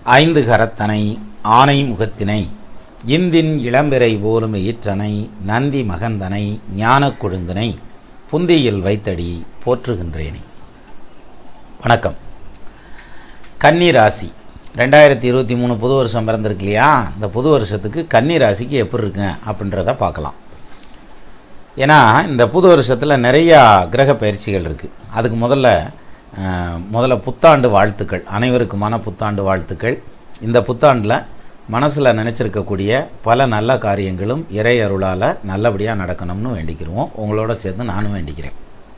ஐந்து கரத்தனை ஆனை முகத்தினை இந்தின் இளம்பிறை போலும் ஈற்றனை நந்தி மகந்தனை ஞானக் கொழுந்தினை புந்தியில் வைத்தடி போற்றுகின்றேனே வணக்கம் கன்னி ராசி ரெண்டாயிரத்தி இருபத்தி மூணு புது வருஷம் பிறந்திருக்கு இல்லையா இந்த புது வருஷத்துக்கு கன்னி ராசிக்கு எப்படி இருக்குங்க அப்படின்றத பார்க்கலாம் ஏன்னா இந்த புது வருஷத்தில் நிறையா கிரக பயிற்சிகள் இருக்குது அதுக்கு முதல்ல அஹ், முதல்ல புத்தாண்டு வாழ்த்துக்கள் அனைவருக்குமான புத்தாண்டு வாழ்த்துக்கள் இந்த புத்தாண்டில் மனசில் நினச்சிருக்கக்கூடிய பல நல்ல காரியங்களும் இறை அருளால் நல்லபடியாக நடக்கணும்னு வேண்டிக்கிறோம் உங்களோட சேர்ந்து நானும் வேண்டிக்கிறேன்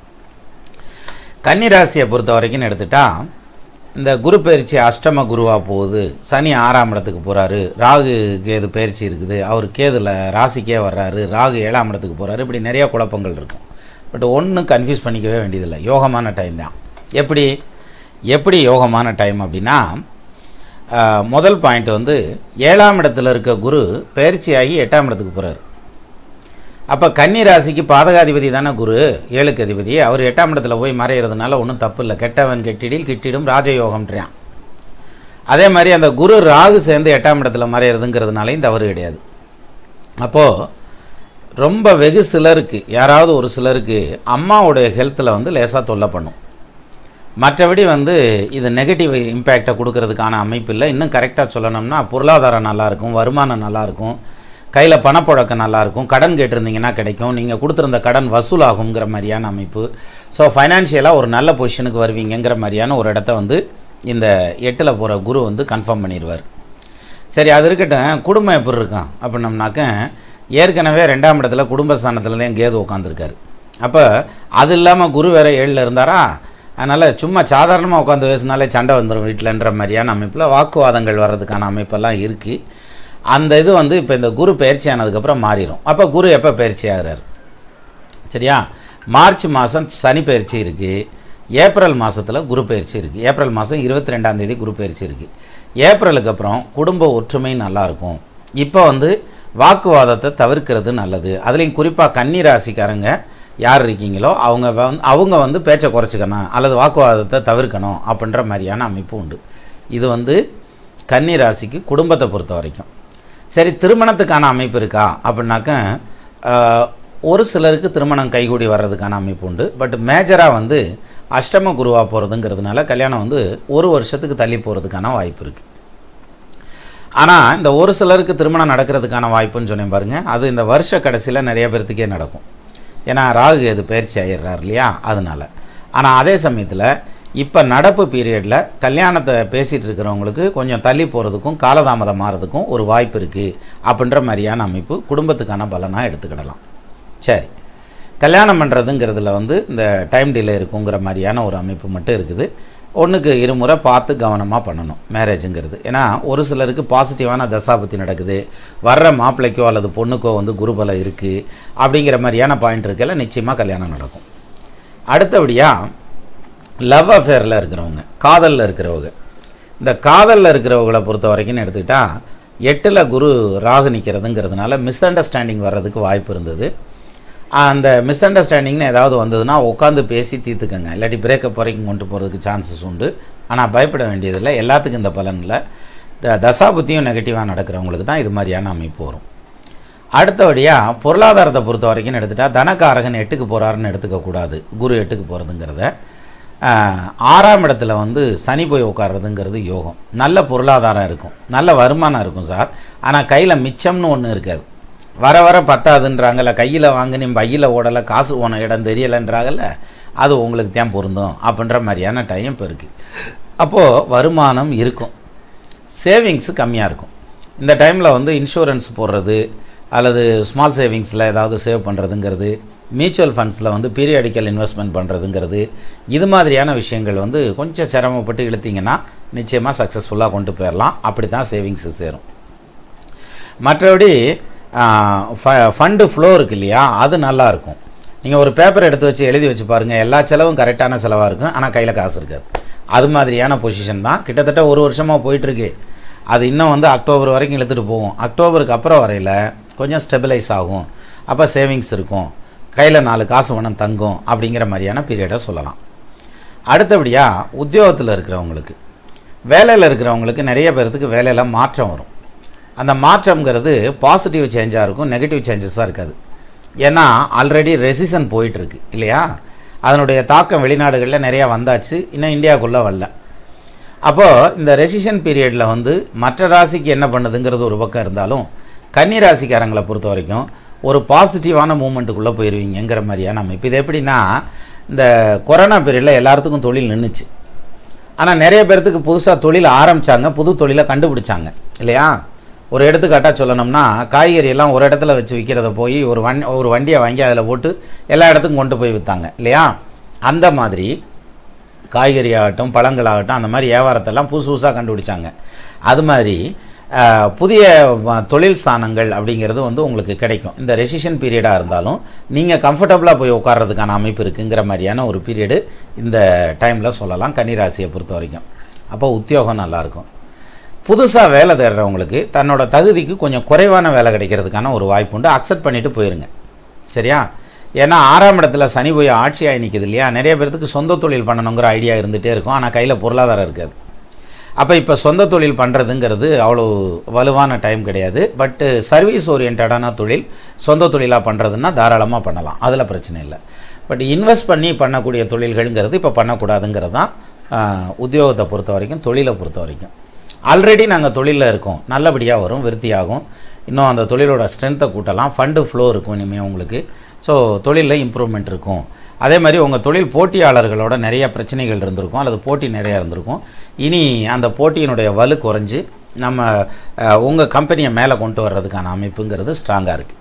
கன்னிராசியை பொறுத்த வரைக்கும் எடுத்துட்டா இந்த குரு பயிற்சி அஷ்டம குருவாக போகுது சனி ஆறாம் இடத்துக்கு போகிறாரு ராகு கேது பயிற்சி இருக்குது அவர் கேதுல ராசிக்கே வர்றாரு ராகு ஏழாம் இடத்துக்கு போகிறாரு இப்படி நிறைய குழப்பங்கள் இருக்கும் பட் ஒன்றும் கன்ஃபியூஸ் பண்ணிக்கவே வேண்டியதில்லை யோகமான டைம் தான் எப்படி எப்படி யோகமான டைம் அப்படின்னா ஆஹ், முதல் பாயிண்ட் வந்து ஏழாம் இடத்துல இருக்க குரு பயிற்சியாகி எட்டாம் இடத்துக்கு போகிறார் அப்போ கன்னி ராசிக்கு பாதகாதிபதி தானே குரு ஏழுக்கு அதிபதி அவர் எட்டாம் இடத்துல போய் மறையிறதுனால ஒன்றும் தப்பு இல்லை கெட்டவன் கெட்டிடில் கிட்டிடும் ராஜயோகம்ன்றான் அதே மாதிரி அந்த குரு ராகு சேர்ந்து எட்டாம் இடத்துல மறையிறதுங்கிறதுனாலையும் தவறு கிடையாது அப்போது ரொம்ப வெகு சிலருக்கு யாராவது ஒரு சிலருக்கு அம்மாவுடைய ஹெல்த்தில் வந்து லேசாக தொல்லை பண்ணும் மற்றபடி வந்து இது நெகட்டிவ் இம்பேக்டை கொடுக்கறதுக்கான அமைப்பு இல்லை இன்னும் கரெக்டாக சொல்லணும்னா பொருளாதாரம் நல்லாயிருக்கும் வருமானம் நல்லாயிருக்கும் கையில் பணப்புழக்கம் நல்லாயிருக்கும் கடன் கேட்டிருந்தீங்கன்னா கிடைக்கும் நீங்கள் கொடுத்துருந்த கடன் வசூலாகுங்கிற மாதிரியான அமைப்பு ஸோ ஃபைனான்ஷியலாக ஒரு நல்ல பொசிஷனுக்கு வருவீங்கங்கிற மாதிரியான ஒரு இடத்த வந்து இந்த எட்டில் போகிற குரு வந்து கன்ஃபார்ம் பண்ணிடுவார் சரி அது இருக்கட்டும் குடும்பம் எப்படி இருக்கும் அப்படின்னம்னாக்க ஏற்கனவே ரெண்டாம் இடத்துல குடும்பஸ்தானத்துலேருந்து கேது உட்காந்துருக்காரு அப்போ அது இல்லாமல் குரு வேற ஏழில் இருந்தாரா அதனால் சும்மா சாதாரணமாக உட்காந்து பேசினாலே சண்டை வந்துடும் வீட்டிலன்ற மாதிரியான அமைப்பில் வாக்குவாதங்கள் வர்றதுக்கான அமைப்பெல்லாம் இருக்குது அந்த இது வந்து இப்போ இந்த குரு பயிற்சி ஆனதுக்கப்புறம் மாறிடும் அப்போ குரு எப்போ பயிற்சி ஆகுறாரு சரியா மார்ச் மாதம் சனி பயிற்சி இருக்குது ஏப்ரல் மாதத்தில் குரு பயிற்சி இருக்குது ஏப்ரல் மாதம் இருபத்தி ரெண்டாம் தேதி குரு பயிற்சி இருக்குது ஏப்ரலுக்கு அப்புறம் குடும்ப ஒற்றுமை நல்லாயிருக்கும் இப்போ வந்து வாக்குவாதத்தை தவிர்க்கிறது நல்லது அதுலேயும் குறிப்பாக கன்னி ராசிக்காரங்க யார் இருக்கீங்களோ அவங்க வந்து அவங்க வந்து பேச்சை குறைச்சிக்கணும் அல்லது வாக்குவாதத்தை தவிர்க்கணும் அப்படின்ற மாதிரியான அமைப்பு உண்டு இது வந்து கன்னி ராசிக்கு குடும்பத்தை பொறுத்த வரைக்கும் சரி திருமணத்துக்கான அமைப்பு இருக்கா அப்படின்னாக்க ஆஹ், ஒரு சிலருக்கு திருமணம் கைகூடி வர்றதுக்கான அமைப்பு உண்டு பட் மேஜராக வந்து அஷ்டம குருவாக போகிறதுங்கிறதுனால கல்யாணம் வந்து ஒரு வருஷத்துக்கு தள்ளி போகிறதுக்கான வாய்ப்பு இருக்குது ஆனால் இந்த ஒரு சிலருக்கு திருமணம் நடக்கிறதுக்கான வாய்ப்புன்னு சொன்னேன் பாருங்க அது இந்த வருஷ கடைசியில் நிறைய பேர்த்துக்கே நடக்கும் ஏன்னா ராகு இது பயிற்சி ஆயிடுறார் இல்லையா அதனால ஆனால் அதே சமயத்தில் இப்போ நடப்பு பீரியடில் கல்யாணத்தை பேசிகிட்டு இருக்கிறவங்களுக்கு கொஞ்சம் தள்ளி போகிறதுக்கும் காலதாமதம் மாறதுக்கும் ஒரு வாய்ப்பு இருக்குது அப்படின்ற மாதிரியான அமைப்பு குடும்பத்துக்கான பலனாக எடுத்துக்கிடலாம் சரி கல்யாணம் பண்ணுறதுங்கிறதுல வந்து இந்த டைம் டிலே இருக்குங்கிற மாதிரியான ஒரு அமைப்பு மட்டும் இருக்குது ஒன்றுக்கு இருமுறை பார்த்து கவனமாக பண்ணணும் மேரேஜுங்கிறது ஏன்னா ஒரு சிலருக்கு பாசிட்டிவான தசாபத்தி நடக்குது வர்ற மாப்பிள்ளைக்கோ அல்லது பொண்ணுக்கோ வந்து குருபலம் இருக்குது அப்படிங்கிற மாதிரியான பாயிண்ட் இருக்கல நிச்சயமாக கல்யாணம் நடக்கும் அடுத்தபடியாக லவ் அஃபேரில் இருக்கிறவங்க காதலில் இருக்கிறவங்க இந்த காதலில் இருக்கிறவங்கள பொறுத்த வரைக்கும் எடுத்துக்கிட்டா எட்டில் குரு ராகு நிற்கிறதுங்கிறதுனால மிஸ் அண்டர்ஸ்டாண்டிங் வர்றதுக்கு வாய்ப்பு இருந்தது அந்த மிஸ் அண்டர்ஸ்டாண்டிங்னு ஏதாவது வந்ததுன்னா உட்காந்து பேசி தீர்த்துக்கங்க இல்லாட்டி பிரேக்கப் வரைக்கும் கொண்டு போகிறதுக்கு சான்சஸ் உண்டு ஆனால் பயப்பட வேண்டியதில்லை எல்லாத்துக்கும் இந்த பலன் இல்லை த- தசாபுத்தியும் நெகட்டிவாக நடக்கிறவங்களுக்கு தான் இது மாதிரியான அமைப்பு வரும் அடுத்தபடியாக பொருளாதாரத்தை பொறுத்த வரைக்கும் எடுத்துட்டா தனக்காரகன் எட்டுக்கு போகிறாருன்னு எடுத்துக்கக்கூடாது குரு எட்டுக்கு போகிறதுங்கிறத ஆஹ், ஆறாம் இடத்துல வந்து சனி போய் உட்கார்றதுங்கிறது யோகம் நல்ல பொருளாதாரம் இருக்கும் நல்ல வருமானம் இருக்கும் சார் ஆனால் கையில் மிச்சம்னு ஒன்று இருக்காது வர வர பத்தாதுன்றாங்கல்ல கையில் வாங்கினி பையில் ஓடலை காசு போன இடம் தெரியலைன்றாங்கல்ல அது உங்களுக்கு தான் பொருந்தும் அப்படின்ற மாதிரியான டைம் இப்போ இருக்குது அப்போது வருமானம் இருக்கும் சேவிங்ஸு கம்மியாக இருக்கும் இந்த டைமில் வந்து இன்சூரன்ஸ் போடுறது அல்லது ஸ்மால் சேவிங்ஸில் ஏதாவது சேவ் பண்ணுறதுங்கிறது மியூச்சுவல் ஃபண்ட்ஸில் வந்து பீரியாடிக்கல் இன்வெஸ்ட்மெண்ட் பண்ணுறதுங்கிறது இது மாதிரியான விஷயங்கள் வந்து கொஞ்சம் சிரமப்பட்டு இழுத்தீங்கன்னா நிச்சயமாக சக்ஸஸ்ஃபுல்லாக கொண்டு போயிடலாம் அப்படி தான் சேவிங்ஸு சேரும் மற்றபடி ஃபண்டு ஃப்ளோ இருக்கு இல்லையா அது நல்லா இருக்கும் நீங்கள் ஒரு பேப்பர் எடுத்து வச்சு எழுதி வச்சு பாருங்கள் எல்லா செலவும் கரெக்டான செலவாக இருக்கும் ஆனால் கையில் காசு இருக்காது அது மாதிரியான பொசிஷன் தான் கிட்டத்தட்ட ஒரு வருஷமாக போயிட்டுருக்கு அது இன்னும் வந்து அக்டோபர் வரைக்கும் இழுத்துட்டு போகும் அக்டோபருக்கு அப்புறம் வரையில் கொஞ்சம் ஸ்டெபிலைஸ் ஆகும் அப்போ சேவிங்ஸ் இருக்கும் கையில் நாலு காசு வேணும் தங்கும் அப்படிங்கிற மாதிரியான பீரியடை சொல்லலாம் அடுத்தபடியாக உத்தியோகத்தில் இருக்கிறவங்களுக்கு வேலையில் இருக்கிறவங்களுக்கு நிறைய பேர்த்துக்கு வேலையில் மாற்றம் வரும் அந்த மாற்றம்ங்கிறது பாசிட்டிவ் சேஞ்சாக இருக்கும் நெகட்டிவ் சேஞ்சஸாக இருக்காது ஏன்னா ஆல்ரெடி ரெசிஷன் போயிட்டுருக்கு இல்லையா அதனுடைய தாக்கம் வெளிநாடுகளில் நிறையா வந்தாச்சு இன்னும் இந்தியாவுக்குள்ளே வரல அப்போது இந்த ரெசிஷன் பீரியடில் வந்து மற்ற ராசிக்கு என்ன பண்ணுதுங்கிறது ஒரு பக்கம் இருந்தாலும் கன்னி ராசிக்காரங்களை பொறுத்த வரைக்கும் ஒரு பாசிட்டிவான மூமெண்ட்டுக்குள்ளே போயிடுவீங்கிற மாதிரியான அமைப்பு இது எப்படின்னா இந்த கொரோனா பீரியடில் எல்லாத்துக்கும் தொழில் நின்றுச்சு ஆனால் நிறைய பேர்த்துக்கு புதுசாக தொழில் ஆரம்பித்தாங்க புது தொழிலை கண்டுபிடிச்சாங்க இல்லையா ஒரு எடுத்துக்காட்டாக சொல்லணும்னா காய்கறி எல்லாம் ஒரு இடத்துல வச்சு விற்கிறத போய் ஒரு வண் ஒரு வண்டியை வாங்கி அதில் போட்டு எல்லா இடத்துக்கும் கொண்டு போய் விற்றாங்க இல்லையா அந்த மாதிரி காய்கறி ஆகட்டும் பழங்களாகட்டும் அந்த மாதிரி வியாபாரத்தெல்லாம் புதுசு புதுசாக கண்டுபிடிச்சாங்க அது மாதிரி அஹ், புதிய வ- தொழில் ஸ்தானங்கள் அப்படிங்கிறது வந்து உங்களுக்கு கிடைக்கும் இந்த ரெசிஷன் பீரியடாக இருந்தாலும் நீங்கள் கம்ஃபர்டபுளாக போய் உட்கார்றதுக்கான அமைப்பு இருக்குங்கிற மாதிரியான ஒரு பீரியடு இந்த டைமில் சொல்லலாம் கன்னிராசியை பொறுத்த வரைக்கும் அப்போ உத்தியோகம் நல்லாயிருக்கும் புதுசாக வேலை தேடுறவங்களுக்கு தன்னோட தகுதிக்கு கொஞ்சம் குறைவான வேலை கிடைக்கிறதுக்கான ஒரு வாய்ப்பு உண்டு அக்செப்ட் பண்ணிட்டு போயிருங்க சரியா ஏன்னா ஆறாம் இடத்துல சனி போய் ஆட்சியாகி நிற்குது இல்லையா நிறைய பேர்த்துக்கு சொந்த தொழில் பண்ணணுங்கிற ஐடியா இருந்துகிட்டே இருக்கும் ஆனால் கையில் பொருளாதாரம் இருக்காது அப்போ இப்போ சொந்த தொழில் பண்ணுறதுங்கிறது அவ்வளோ வலுவான டைம் கிடையாது பட்டு சர்வீஸ் ஓரியன்டான தொழில் சொந்த தொழிலாக பண்ணுறதுன்னா தாராளமாக பண்ணலாம் அதில் பிரச்சனை இல்லை பட் இன்வெஸ்ட் பண்ணி பண்ணக்கூடிய தொழில்கள்ங்கிறது இப்போ பண்ணக்கூடாதுங்கிறது தான் ஆஹ், உத்தியோகத்தை பொறுத்த வரைக்கும் தொழிலை பொறுத்த வரைக்கும் ஆல்ரெடி நாங்கள் தொழிலில் இருக்கோம் நல்லபடியாக வரும் விருத்தியாகும் இன்னும் அந்த தொழிலோட ஸ்ட்ரென்த்தை கூட்டலாம் ஃபண்டு ஃப்ளோ இருக்கும் இனிமேல் உங்களுக்கு ஸோ தொழிலில் இம்ப்ரூவ்மெண்ட் இருக்கும் அதே மாதிரி உங்கள் தொழில் போட்டியாளர்களோட நிறைய பிரச்சனைகள் இருந்திருக்கும் அல்லது போட்டி நிறையா இருந்திருக்கும் இனி அந்த போட்டியினுடைய வலு குறைஞ்சு நம்ம உங்கள் கம்பெனியை மேலே கொண்டு வர்றதுக்கான அமைப்புங்கிறது ஸ்ட்ராங்காக இருக்குது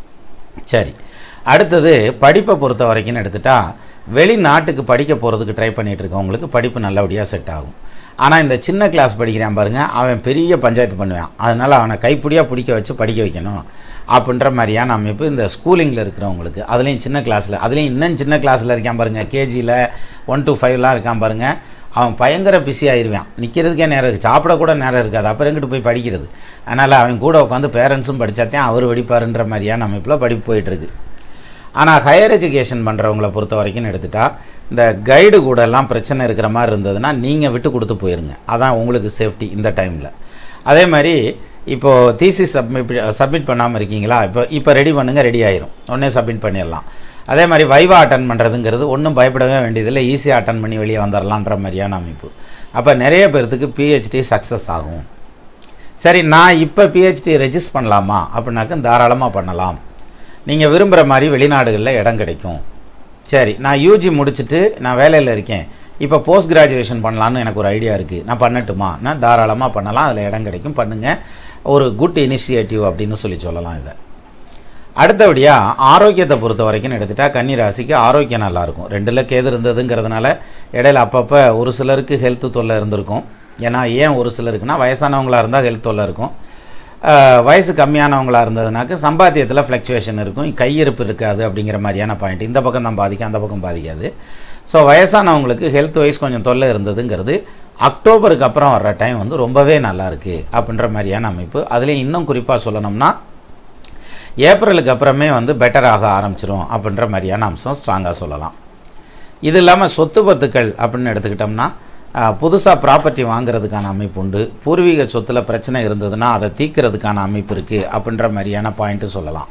சரி அடுத்தது படிப்பை பொறுத்த வரைக்கும்னு எடுத்துட்டா வெளிநாட்டுக்கு படிக்க போகிறதுக்கு ட்ரை பண்ணிட்டு இருக்கவங்களுக்கு படிப்பு நல்லபடியாக செட் ஆகும் ஆனால் இந்த சின்ன கிளாஸ் படிக்கிறான் பாருங்க அவன் பெரிய பஞ்சாயத்து பண்ணுவான் அதனால் அவனை கைப்பிடியாக பிடிக்க வச்சு படிக்க வைக்கணும் அப்படின்ற மாதிரியான அமைப்பு இந்த ஸ்கூலிங்கில் இருக்கிறவங்களுக்கு அதுலேயும் சின்ன கிளாஸில் அதுலேயும் இன்னும் சின்ன கிளாஸில் இருக்கான் பாருங்க கேஜியில் ஒன் to ஃபைவ்லாம் இருக்கான் பாருங்க அவன் பயங்கர பிஸி ஆயிருவான் நிற்கிறதுக்கே நேரம் இருக்குது சாப்பிட கூட நேரம் இருக்காது அப்புறம் எங்கிட்டு போய் படிக்கிறது அதனால் அவன் கூட உட்காந்து பேரண்ட்ஸும் படித்தாத்தான் அவர் படிப்பாருன்ற மாதிரியான அமைப்பில் படிப்பு போயிட்டுருக்கு ஆனால் ஹையர் எஜுகேஷன் பண்ணுறவங்கள பொறுத்த வரைக்கும் எடுத்துட்டா இந்த கைடு கூட எல்லாம் பிரச்சனை இருக்கிற மாதிரி இருந்ததுன்னா நீங்கள் விட்டு கொடுத்து போயிருங்க அதான் உங்களுக்கு சேஃப்டி இந்த டைமில் அதே மாதிரி இப்போது தீசி சப்மிட் சப்மிட் பண்ணாமல் இருக்கீங்களா இப்போ இப்போ ரெடி பண்ணுங்க ரெடி ஆயிரும் உடனே சப்மிட் பண்ணிடலாம் அதே மாதிரி வைவா அட்டன் பண்ணுறதுங்கிறது ஒன்றும் பயப்படவே வேண்டியதில்லை ஈஸியாக அட்டன் பண்ணி வெளியே வந்துடலான்ற மாதிரியான அமைப்பு அப்போ நிறைய பேர்த்துக்கு பிஹெச்டி சக்ஸஸ் ஆகும் சரி நான் இப்போ பிஹெச்டி ரெஜிஸ்டர் பண்ணலாமா அப்படின்னாக்க தாராளமாக பண்ணலாம் நீங்கள் விரும்புகிற மாதிரி வெளிநாடுகளில் இடம் கிடைக்கும் சரி நான் யூஜி முடிச்சுட்டு நான் வேலையில் இருக்கேன் இப்போ போஸ்ட் கிராஜுவேஷன் பண்ணலான்னு எனக்கு ஒரு ஐடியா இருக்குது நான் பண்ணட்டுமா நான் தாராளமாக பண்ணலாம் அதில் இடம் கிடைக்கும் பண்ணுங்கள் ஒரு குட் இனிஷியேட்டிவ் அப்படின்னு சொல்லி சொல்லலாம் இதை அடுத்தபடியாக ஆரோக்கியத்தை பொறுத்த வரைக்கும் எடுத்துட்டா கன்னி ராசிக்கு ஆரோக்கியம் நல்லாயிருக்கும் ரெண்டில் கேது இருந்ததுங்கிறதுனால இடையில அப்பப்போ ஒரு சிலருக்கு ஹெல்த் தொல்லை இருந்திருக்கும் ஏன்னா ஏன் ஒரு சிலருக்குன்னா வயசானவங்களாக இருந்தால் ஹெல்த் தொல்லை இருக்கும் அஹ், வயசு கம்மியானவங்களா இருந்ததுனாக்க சம்பாத்தியத்தில் ஃப்ளக்சுவேஷன் இருக்கும் கையிருப்பு இருக்காது அப்படிங்கிற மாதிரியான பாயிண்ட் இந்த பக்கம் தான் பாதிக்கும் அந்த பக்கம் பாதிக்காது ஸோ வயசானவங்களுக்கு ஹெல்த் வைஸ் கொஞ்சம் தொல்லை இருந்ததுங்கிறது அக்டோபருக்கு அப்புறம் வர்ற டைம் வந்து ரொம்பவே நல்லா இருக்கு அப்படின்ற மாதிரியான அமைப்பு அதுலேயும் இன்னும் குறிப்பாக சொல்லணும்னா ஏப்ரலுக்கு அப்புறமே வந்து பெட்டர் ஆக ஆரம்பிச்சிரும் அப்படின்ற மாதிரியான அம்சம் ஸ்ட்ராங்காக சொல்லலாம் இது இல்லாமல் சொத்து பத்துக்கள் அப்படின்னு எடுத்துக்கிட்டோம்னா புதுசாக ப்ராப்பர்ட்டி வாங்குறதுக்கான அமைப்பு உண்டு பூர்வீக சொத்தில் பிரச்சனை இருந்ததுன்னா அதை தீர்க்கறதுக்கான அமைப்பு இருக்குது அப்படின்ற மாதிரியான பாயிண்ட்டு சொல்லலாம்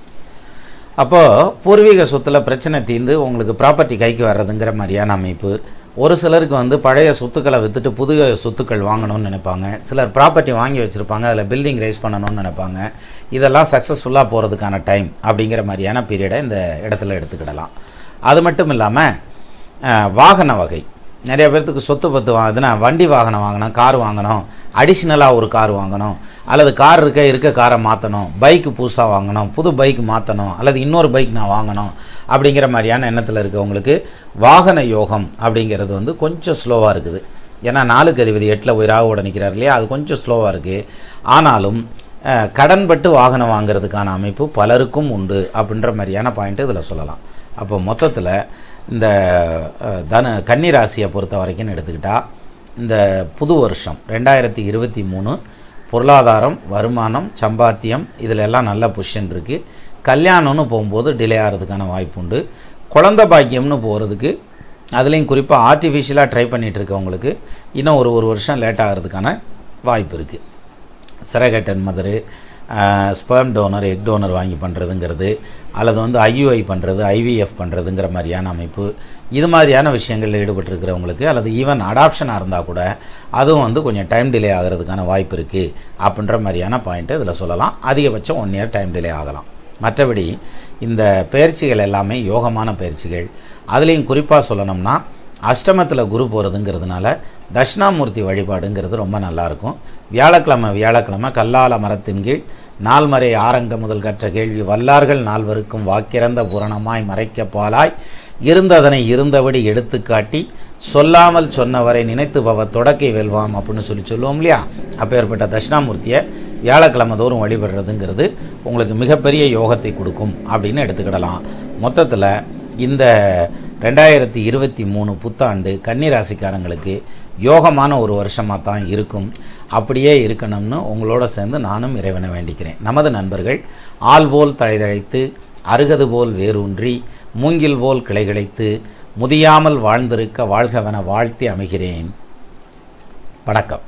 அப்போது பூர்வீக சொத்தில் பிரச்சனை தீர்ந்து உங்களுக்கு ப்ராப்பர்ட்டி கைக்கு வர்றதுங்கிற மாதிரியான அமைப்பு ஒரு சிலருக்கு வந்து பழைய சொத்துக்களை விற்றுட்டு புதிய சொத்துக்கள் வாங்கணும்னு நினைப்பாங்க சிலர் ப்ராப்பர்ட்டி வாங்கி வச்சுருப்பாங்க அதில் பில்டிங் ரைஸ் பண்ணணும்னு நினைப்பாங்க இதெல்லாம் சக்ஸஸ்ஃபுல்லாக போகிறதுக்கான டைம் அப்படிங்கிற மாதிரியான பீரியடை இந்த இடத்துல எடுத்துக்கிடலாம் அது மட்டும் இல்லாமல் வாகன வகை நிறைய பேர்த்துக்கு சொத்து பத்து வாங்குதுன்னா வண்டி வாகனம் வாங்கணும் கார் வாங்கணும் அடிஷ்னலாக ஒரு கார் வாங்கணும் அல்லது கார் இருக்க இருக்க காரை மாற்றணும் பைக்கு புதுசாக வாங்கணும் புது பைக் மாற்றணும் அல்லது இன்னொரு பைக் நான் வாங்கணும் அப்படிங்கிற மாதிரியான எண்ணத்தில் இருக்கவங்களுக்கு வாகன யோகம் அப்படிங்கிறது வந்து கொஞ்சம் ஸ்லோவாக இருக்குது ஏன்னா நாலுக்கு அதிபதி எட்டில் போய் ராகுவோட நிற்கிறார் இல்லையா அது கொஞ்சம் ஸ்லோவாக இருக்குது ஆனாலும் அஹ், கடன்பட்டு வாகனம் வாங்குறதுக்கான அமைப்பு பலருக்கும் உண்டு அப்படின்ற மாதிரியான பாயிண்ட் இதில் சொல்லலாம் அப்போ மொத்தத்தில் இந்த அஹ், தன கன்னி ராசியை பொறுத்த வரைக்கும் எடுத்துக்கிட்டால் இந்த புது வருஷம் ரெண்டாயிரத்தி இருபத்தி மூணு பொருளாதாரம் வருமானம் சம்பாத்தியம் இதில் எல்லாம் நல்ல பொசிஷன் இருக்குது கல்யாணம்னு போகும்போது டிலே ஆகிறதுக்கான வாய்ப்பு உண்டு குழந்த பாக்கியம்னு போகிறதுக்கு அதுலேயும் குறிப்பாக ஆர்டிஃபிஷியலாக ட்ரை பண்ணிகிட்டு இருக்கவங்களுக்கு இன்னும் ஒரு ஒரு வருஷம் லேட் ஆகிறதுக்கான வாய்ப்பு இருக்குது சிரகட்டன் mother sperm donor egg donor வாங்கி பண்ணுறதுங்கிறது அல்லது வந்து ஐயுஐ பண்ணுறது ஐவிஎஃப் பண்ணுறதுங்கிற மாதிரியான அமைப்பு இது மாதிரியான விஷயங்களில் ஈடுபட்டிருக்கிறவங்களுக்கு அல்லது ஈவன் அடாப்ஷனாக இருந்தால் கூட அதுவும் வந்து கொஞ்சம் டைம் டிலே ஆகிறதுக்கான வாய்ப்பு இருக்குது அப்படின்ற மாதிரியான பாயிண்ட்டு இதில் சொல்லலாம் அதிகபட்சம் ஒன் இயர் டைம் டிலே ஆகலாம் மற்றபடி இந்த பயிற்சிகள் எல்லாமே யோகமான பயிற்சிகள் அதுலேயும் குறிப்பாக சொல்லணும்னா அஷ்டமத்தில் குரு போகிறதுங்கிறதுனால தட்சிணாமூர்த்தி வழிபாடுங்கிறது ரொம்ப நல்லாயிருக்கும் வியாழக்கிழமை வியாழக்கிழமை கல்லால மரத்தின் கீழ் நால்மறை ஆரங்க முதல் கற்ற கேள்வி வல்லார்கள் நால்வருக்கும் வாக்கிறந்த புரணமாய் மறைக்க பாலாய் இருந்ததனை இருந்தபடி எடுத்துக்காட்டி சொல்லாமல் சொன்னவரை நினைத்து பவ தொடக்கை வெல்வாம் அப்படின்னு சொல்லி சொல்லுவோம் இல்லையா அப்பேற்பட்ட தட்சிணாமூர்த்தியை வியாழக்கிழமை தோறும் வழிபடுறதுங்கிறது உங்களுக்கு மிகப்பெரிய யோகத்தை கொடுக்கும் அப்படின்னு எடுத்துக்கிடலாம் மொத்தத்தில் இந்த ரெண்டாயிரத்தி இருபத்தி மூணு புத்தாண்டு கன்னிராசிக்காரங்களுக்கு யோகமான ஒரு வருஷமாக தான் இருக்கும் அப்படியே இருக்கணும்னு உங்களோட சேர்ந்து நானும் இறைவனை வேண்டிக்கிறேன் நமது நண்பர்கள் ஆள் போல் தழைதழைத்து அருகது போல் வேரூன்றி மூங்கில் போல் கிளைகிழைத்து முதியாமல் வாழ்ந்திருக்க வாழ்கவென வாழ்த்தி அமைகிறேன் வணக்கம்